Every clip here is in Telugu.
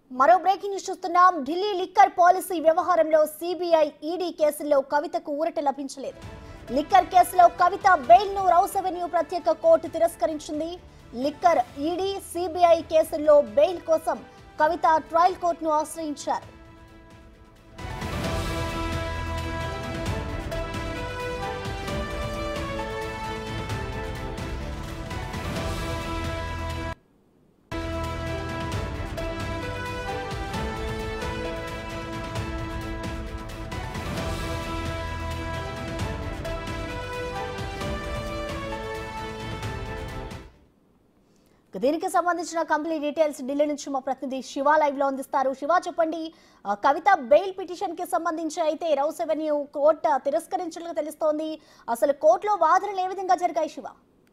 మరో బ్రేకింగ్ న్యూస్ చూస్తున్నాం ఢిల్లీ లిక్కర్ పాలసీ వ్యవహారంలో సిబిఐ ఈడీ కేసుల్లో కవితకు ఊరట లభించలేదు లిక్కర్ కేసులో కవిత బెయిల్ ను రౌస్ అవెన్యూ ప్రత్యేక కోర్టు తిరస్కరించింది లిక్కర్ ఈడీ సిబిఐ కేసుల్లో బెయిల్ కోసం కవిత ట్రయల్ కోర్టును ఆశ్రయించారు దీనికి సంబంధించిన కంప్లీట్ డీటెయిల్స్ ఢిల్లీ నుంచి మా ప్రతినిధి శివ లైవ్ లో అందిస్తారు శివ చెప్పండి ఆ, కవిత బెయిల్ పిటిషన్ కి సంబంధించి అయితే రౌస్ అవెన్యూ కోర్టు తిరస్కరించినట్లుగా తెలుస్తోంది అసలు కోర్టులో వాదనలు ఏ విధంగా జరిగాయి Shiva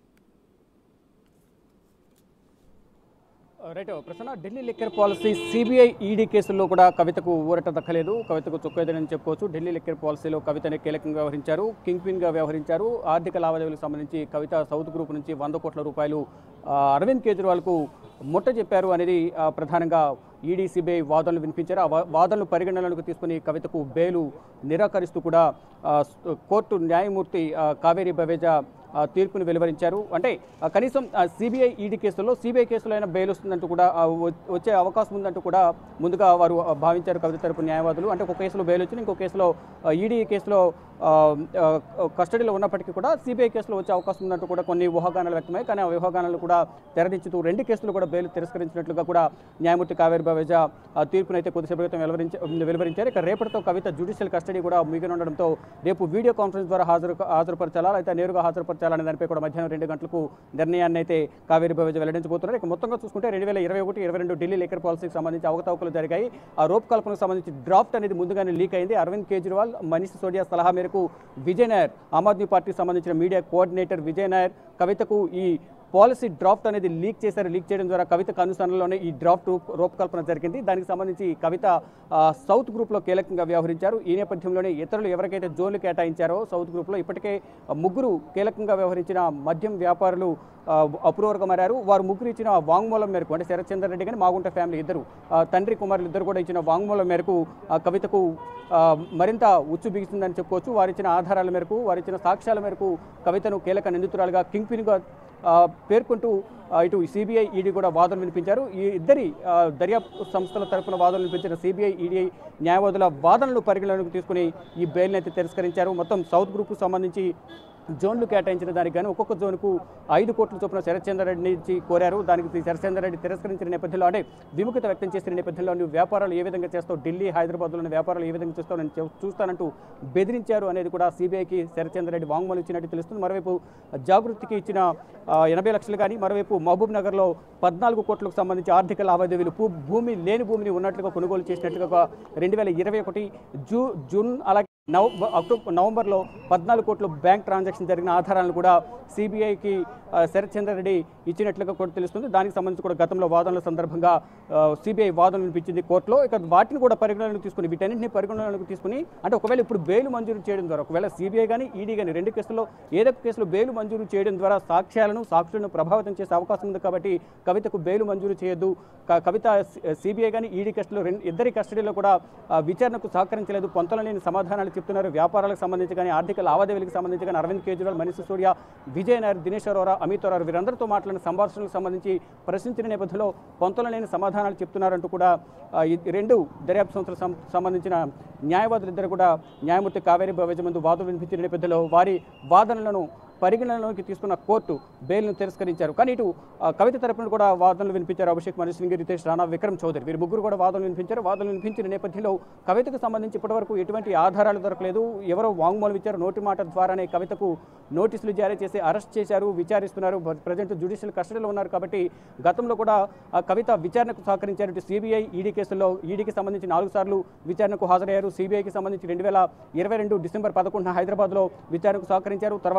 right Prasanna Delhi liquor policy CBI ED కేసుల్లో కూడా కవితకు ఊరట దక్కలేదు కవితకు చొక్కేదని చెప్పుకోవచ్చు ఢిల్లీ లిక్కర్ పాలసీలో కవితని కీలకంగా వ్యవహరించారు కింగ్ పిన్గా వ్యవహరించారు ఆర్థిక లావాదేవీలకు సంబంధించి కవిత సౌత్ గ్రూప్ నుంచి వంద కోట్ల రూపాయలు ఆ, అరవింద్ కేజ్రీవాల్కు ముట్ట చెప్పారు అనేది ఆ, ప్రధానంగా ఈడీ సిబిఐ వాదనలు వినిపించారు ఆ వా- వాదనలు పరిగణనలోకి తీసుకుని కవితకు బెయిలు నిరాకరిస్తూ కూడా ఆ, స్- కోర్టు న్యాయమూర్తి ఆ, కావేరీ బవేజా ఆ, తీర్పును వెలువరించారు అంటే ఆ, కనీసం సిబిఐ ఈడీ కేసుల్లో సిబిఐ కేసులో అయినా బెయిల్ వస్తుందంటూ కూడా ఆ, వ- వచ్చే అవకాశం ఉందంటూ కూడా ముందుగా వారు ఆ, భావించారు కవిత తరపు న్యాయవాదులు అంటే ఒక కేసులో బెయిల్ వచ్చింది ఇంకో కేసులో ఈడీ కేసులో ఆ, ఆ, కస్టడీలో ఉన్నప్పటికీ కూడా సిబిఐ కేసులో వచ్చే అవకాశం ఉందంటూ కూడా కొన్ని ఊహాగానాలు వ్యక్తమయ్యాయి కానీ ఆ ఊహాగానాలు కూడా తెరదించుతూ రెండు కేసులు కూడా బెయిల్ తిరస్కరించినట్లుగా కూడా న్యాయమూర్తి కావేరి బవేజా ఆ తీర్పును అయితే కొద్దిసేపు క్రితం వెలువరించ వెలువరించారు ఇక రేపటితో కవిత జ్యుడిషియల్ కస్టడీ కూడా ముగినుండడంతో రేపు వీడియో కాన్ఫరెన్స్ ద్వారా హాజరు హాజరుపరచాలా అయితే నేరుగా హాజరుపరచాలనే దానిపై కూడా మధ్యాహ్నం రెండు గంటలకు నిర్ణయాన్ని అయితే కావేరి బవేజ వెల్లడించబోతున్నారు ఇక మొత్తంగా చూసుకుంటే రెండు వేల ఇరవై ఒకటి ఇరవై రెండు ఢిల్లీ లిక్కర్ పాలసీకి సంబంధించి అవకతవకలు జరిగాయి ఆ రూపకల్పనకు సంబంధించి డ్రాఫ్ట్ అనేది ముందుగానే లీక్ అయింది అరవింద్ కేజ్రీవాల్ మనీష్ సోడియా సలహా మేరకు విజయ్ నాయర్ ఆమ్ ఆద్మీ పార్టీకి సంబంధించిన మీడియా కోఆర్డినేటర్ విజయ్ నాయర్ కవితకు ఈ పాలసీ డ్రాఫ్ట్ అనేది లీక్ చేశారు లీక్ చేయడం ద్వారా కవితకు అనుసరణలోనే ఈ డ్రాఫ్ట్ రూప- రూపకల్పన జరిగింది దానికి సంబంధించి కవిత ఆ, సౌత్ గ్రూప్లో కీలకంగా వ్యవహరించారు ఈ నేపథ్యంలోనే ఇతరులు ఎవరికైతే జోన్లు కేటాయించారో సౌత్ గ్రూప్లో ఇప్పటికే ఆ, ముగ్గురు కీలకంగా వ్యవహరించిన మద్యం వ్యాపారులు ఆ, అప్రూవర్గా మారారు వారు ముగ్గురు ఇచ్చిన వాంగ్మూలం మేరకు అంటే శరత్చంద్ర రెడ్డి కానీ మాగుంట ఫ్యామిలీ ఇద్దరు ఆ, తండ్రి కుమారులు ఇద్దరు కూడా ఇచ్చిన వాంగ్మూలం మేరకు ఆ, కవితకు ఆ, మరింత ఉచ్చు బిగిసిందని చెప్పుకోవచ్చు వారిచ్చిన ఆధారాల మేరకు వారిచ్చిన సాక్ష్యాల మేరకు కవితను కీలక నిందితురాలుగా కింగ్ పిన్గా ఆ, పేర్కొంటూ ఆ, ఇటు సిబిఐ ఈడీ కూడా వాదనలు వినిపించారు ఈ ఇద్దరి ఆ, దర్యాప్తు సంస్థల తరపున వాదనలు వినిపించిన సిబిఐ ఈడీ న్యాయవాదుల వాదనలు పరిగణలోకి తీసుకుని ఈ బెయిల్ని అయితే తిరస్కరించారు మొత్తం సౌత్ గ్రూప్కు సంబంధించి జోన్లు కేటాయించిన దానికి గాను ఒక్కొక్క జోన్కు ఐదు కోట్ల చొప్పున శరత్చంద్రరెడ్డి నుంచి కోరారు దానికి శరత్చంద్రరెడ్డి తిరస్కరించిన నేపథ్యంలో అంటే విముఖత వ్యక్తం చేసిన నేపథ్యంలో నువ్వు వ్యాపారాలు ఏ విధంగా చేస్తావు ఢిల్లీ హైదరాబాద్లోని వ్యాపారాలు ఏ విధంగా చేస్తావు నేను చూ- చూస్తానంటూ బెదిరించారు అనేది కూడా సిబిఐకి శరత్చంద్రరెడ్డి వాంగ్మూలం ఇచ్చినట్టు తెలుస్తుంది మరోవైపు జాగృతికి ఇచ్చిన ఆ, ఎనభై లక్షలు కానీ మరోవైపు మహబూబ్ నగర్లో పద్నాలుగు కోట్లకు సంబంధించి ఆర్థిక లావాదేవీలు భూ- భూమి లేని భూమిని ఉన్నట్లుగా కొనుగోలు చేసినట్లుగా రెండు వేల ఇరవై ఒకటి జూ జూన్ అలాగే నవంబర్ అక్టోబర్ నవంబర్లో పద్నాలుగు కోట్ల బ్యాంక్ ట్రాన్సాక్షన్ జరిగిన ఆధారాలను కూడా సిబిఐకి శరత్ చంద్రారెడ్డి ఇచ్చినట్లుగా కూడా తెలుస్తుంది దానికి సంబంధించి కూడా గతంలో వాదనల సందర్భంగా సిబిఐ వాదనలు వినిపించింది కోర్టులో ఇక వాటిని కూడా పరిగణనలోకి తీసుకుని వీటన్నింటినీ పరిగణనలోకి తీసుకుని అంటే ఒకవేళ ఇప్పుడు బెయిల్ మంజూరు చేయడం ద్వారా ఒకవేళ సిబిఐ కానీ ఈడీ కానీ రెండు కేసుల్లో ఏదో ఒక కేసులో బెయిల్ మంజూరు చేయడం ద్వారా సాక్ష్యాలను సాక్షులను ప్రభావితం చేసే అవకాశం ఉంది కాబట్టి కవితకు బెయిల్ మంజూరు చేయొద్దు క- కవిత సిబిఐ కానీ ఈడీ కస్టడీలో రెండు ఇద్దరి కస్టడీలో కూడా ఆ, విచారణకు సహకరించలేదు పొంతలేని సమాధానాలు చెప్తున్నారు వ్యాపారాలకు సంబంధించి కానీ ఆర్థిక లావాదేవీలకు సంబంధించి కానీ అరవింద్ కేజ్రీవాల్ మనీష్ సిసోడియా విజయ్ నాయర్ దినేష్ అరోరా అమిత్ అరోరా వీరందరితో మాట్లాడిన సంభాషణలకు సంబంధించి ప్రశ్నించిన నేపథ్యంలో పొంతలేని సమాధానాలు చెప్తున్నారంటూ కూడా ఆ, ఈ రెండు దర్యాప్తు సంస్థలకు సం- సంబంధించిన న్యాయవాదులు ఇద్దరు కూడా న్యాయమూర్తి కావేరీ బవేజ ముందు వాదనలు వినిపించిన నేపథ్యంలో వారి వాదనలను పరిగణనలోకి తీసుకున్న కోర్టు బెయిల్ను తిరస్కరించారు కానీ ఇటు ఆ, కవిత తరపున కూడా వాదనలు వినిపించారు అభిషేక్ మను సింగ్ రితేష్ రాణా విక్రమ్ చౌదరి వీరు ముగ్గురు కూడా వాదనలు వినిపించారు వాదనలు వినిపించిన నేపథ్యంలో కవితకు సంబంధించి ఇప్పటివరకు ఎటువంటి ఆధారాలు దొరకలేదు ఎవరో వాంగ్మూలం ఇచ్చారు నోటి మాట ద్వారానే కవితకు నోటీసులు జారీ చేసి అరెస్ట్ చేశారు విచారిస్తున్నారు ప్రజెంట్ జ్యుడిషియల్ కస్టడీలో ఉన్నారు కాబట్టి గతంలో కూడా ఆ కవిత విచారణకు సహకరించారు ఇటు సిబిఐ ఈడీ కేసుల్లో ఈడీకి సంబంధించి నాలుగు సార్లు విచారణకు హాజరయ్యారు సిబిఐకి సంబంధించి రెండు వేల ఇరవై రెండు డిసెంబర్ పదకొండున హైదరాబాద్లో విచారణకు సహకరించారు తర్వాత మళ్ళా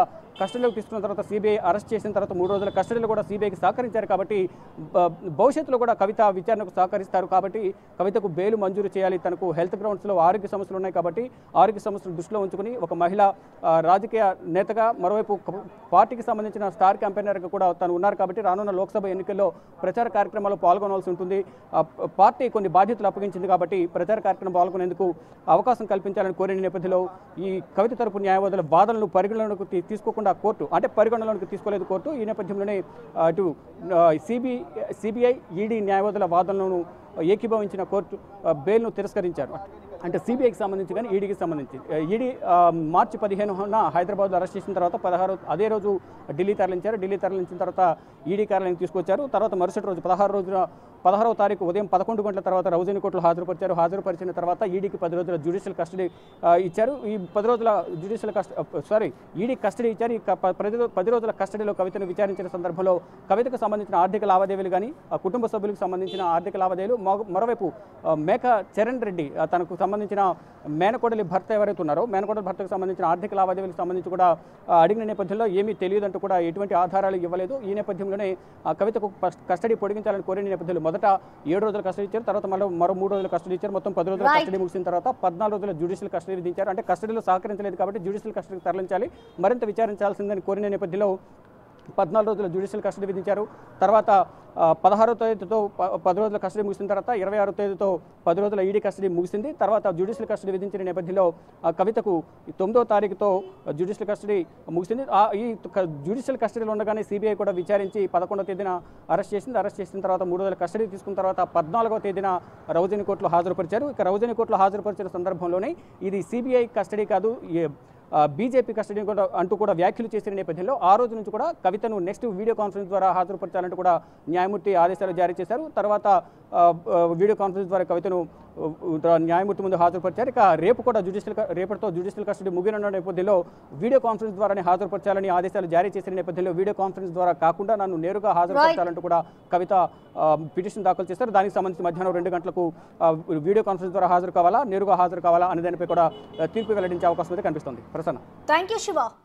కస్టడీలోకి తీసుకున్న తర్వాత సిబిఐ అరెస్ట్ చేసిన తర్వాత మూడు రోజుల కస్టడీలో కూడా సిబిఐకి సహకరించారు కాబట్టి బ- భవిష్యత్తులో కూడా కవిత విచారణకు సహకరిస్తారు కాబట్టి కవితకు బెయిల్ మంజూరు చేయాలి తనకు హెల్త్ గ్రౌండ్స్లో ఆరోగ్య సమస్యలు ఉన్నాయి కాబట్టి ఆరోగ్య సమస్యలు దృష్టిలో ఉంచుకుని ఒక మహిళ ఆ, రాజకీయ నేతగా మరోవైపు క- పార్టీకి సంబంధించిన స్టార్ క్యాంపెయినర్గా కూడా తను ఉన్నారు కాబట్టి రానున్న లోక్సభ ఎన్నికల్లో ప్రచార కార్యక్రమాల్లో పాల్గొనవలసి ఉంటుంది ఆ, ప- పార్టీ కొన్ని బాధ్యతలు అప్పగించింది కాబట్టి ప్రచార కార్యక్రమం పాల్గొనేందుకు అవకాశం కల్పించాలని కోరిన నేపథ్యంలో ఈ కవిత తరపు న్యాయవాదుల వాదనలు పరిగణలోకి తీ- తీసుకోకుండా కోర్టు అంటే పరిగణలోకి తీసుకోలేదు కోర్టు ఈ నేపథ్యంలోనే ఆ, అటు సిబి సిబిఐ ఈడీ న్యాయవాదుల వాదనలను ఏకీభవించిన కోర్టు ఆ, బెయిల్ను తిరస్కరించారు అంటే సిబిఐకి సంబంధించి కానీ ఈడీకి సంబంధించి ఈడీ మార్చి పదిహేనున హైదరాబాద్లో అరెస్ట్ చేసిన తర్వాత పదహారు అదే రోజు ఢిల్లీ తరలించారు ఢిల్లీ తరలించిన తర్వాత ఈడీ కార్యాలయం తీసుకొచ్చారు తర్వాత మరుసటి రోజు పదహారు రోజున పదహారవ తారీఖు ఉదయం పదకొండు గంటల తర్వాత రౌజని కోర్టులో హాజరుపరిచారు హాజరుపరిచిన తర్వాత ఈడీకి పది రోజుల జ్యుడిషియల్ కస్టడీ ఆ, ఇచ్చారు ఈ పది రోజుల judicial custody sorry ED custody ఇచ్చారు ఈ క- ప- పది రో- పది రోజుల కస్టడీలో కవితను విచారించిన సందర్భంలో కవితకు సంబంధించిన ఆర్థిక లావాదేవీలు కానీ ఆ కుటుంబ సభ్యులకు సంబంధించిన ఆర్థిక లావాదేవీలు మరో- మరోవైపు ఆ, మేక చరణ్ రెడ్డి ఆ, తనకు సంబంధించిన మేనకోడలి భర్త ఎవరైతే ఉన్నారో మేనకోడలి భర్తకు సంబంధించిన ఆర్థిక లావాదేవీలకు సంబంధించి కూడా ఆ, అడిగిన నేపథ్యంలో ఏమీ తెలియదంటూ కూడా ఎటువంటి ఆధారాలు ఇవ్వలేదు ఈ నేపథ్యంలోనే ఆ కవితకు పస్- కస్టడీ పొడిగించాలని కోరిన నేపథ్యంలో మొదట ఏడు రోజుల కస్టడీ ఇచ్చారు తర్వాత మరో మరో మూడు రోజుల కస్టడీ ఇచ్చారు మొత్తం పది రోజుల Right. కస్టడీ ముగిసిన తర్వాత పద్నాలుగు రోజుల జ్యుడిషియల్ కస్టడీ విధించారు అంటే కస్టడీలో సహకరించలేదు కాబట్టి జ్యుడిషియల్ కస్టడీకి తరలించాలి మరింత విచారించాల్సిందని కోరిన నేపథ్యంలో పద్నాలుగు రోజుల జ్యుడిషియల్ కస్టడీ విధించారు తర్వాత ఆ, పదహారో తేదీతో ప- పది రోజుల కస్టడీ ముగిసిన తర్వాత ఇరవై ఆరో తేదీతో పది రోజుల ఈడీ కస్టడీ ముగిసింది తర్వాత జ్యుడిషియల్ కస్టడీ విధించిన నేపథ్యంలో ఆ కవితకు ఈ తొమ్మిదో తారీఖుతో జ్యుడిషియల్ కస్టడీ ముగిసింది ఆ ఈ క- జ్యుడిషియల్ కస్టడీలో ఉండగానే సిబిఐ కూడా విచారించి పదకొండో తేదీన అరెస్ట్ చేసింది అరెస్ట్ చేసిన తర్వాత మూడు రోజుల కస్టడీ తీసుకున్న తర్వాత పద్నాలుగో తేదీన రౌజని కోర్టులో హాజరుపరిచారు ఇక రౌజని కోర్టులో హాజరుపరిచిన సందర్భంలోనే ఇది సిబిఐ కస్టడీ కాదు ఈ- ఆ, బీజేపీ కస్టడీ కూడా అంటూ కూడా వ్యాఖ్యలు చేసిన నేపథ్యంలో ఆ రోజు నుంచి కూడా కవితను నెక్స్ట్ వీడియో కాన్ఫరెన్స్ ద్వారా హాజరుపరచాలంటూ కూడా న్యాయమూర్తి ఆదేశాలు జారీ చేశారు తర్వాత ఆ, ఆ, వీడియో కాన్ఫరెన్స్ ద్వారా కవితను ఆ, ఆ, న్యాయమూర్తి ముందు హాజరుపరిచారు ఇక రేపు కూడా జ్యుడిషియల్ క- రేపటితో జ్యుడిషియల్ కస్టడీ ముగిన నేపథ్యంలో వీడియో కాన్ఫరెన్స్ ద్వారానే హాజరుపరచాలని ఆదేశాలు జారీ చేసిన నేపథ్యంలో వీడియో కాన్ఫరెన్స్ ద్వారా కాకుండా నన్ను నేరుగా హాజరుపరచాలంటూ కూడా కవిత ఆ, పిటిషన్ దాఖలు చేశారు దానికి సంబంధించి మధ్యాహ్నం రెండు గంటలకు ఆ, వీడియో కాన్ఫరెన్స్ ద్వారా హాజరు కావాలా నేరుగా హాజరు కావాలా అనే దానిపై కూడా ఆ, తీర్పు వెల్లడించే అవకాశం అయితే కనిపిస్తుంది ప్రసన్న థ్యాంక్ యూ శివ